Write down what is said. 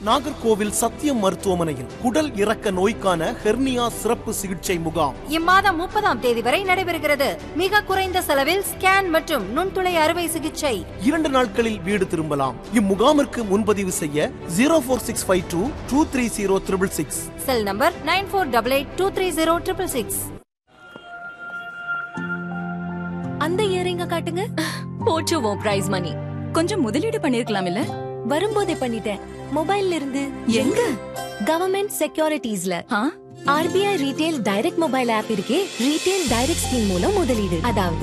நாகர்கோவில் சத்தியம் மருத்துவமனையில் குடல் இறக்க நோய்க்கான ஹெர்னியா சிறப்பு சிகிச்சை முகாம் இம்மாதம் முப்பதாம் தேதி வரை நடைபெறுகிறது மிக குறைந்த செலவில் ஸ்கேன் மற்றும் நுண்துளை அறுவை சிகிச்சை இரண்டு நாட்களில் வீடு திரும்பலாம் இம்முகாமிற்கு முன்பதிவு செய்ய zero four six five two two three zero triple six cell number nine four double eight two three zero triple six அந்த இயரிங்க காட்டுங்க போச்சு உன் பிரைஸ் மணி கொஞ்சம் முதலீடு பண்ணிருக்கலாம் இல்ல வரும்போதே பண்ணிட்டேன் மொபைல்ல இருந்து எங்க கவர்மெண்ட் செக்யூரிட்டிஸ்ல ஆ? RBI retail direct mobile app இருக்கே ரீடெயில் டைரக்ட் ஸ்கீம் மூலம் முதலீடு அதாவது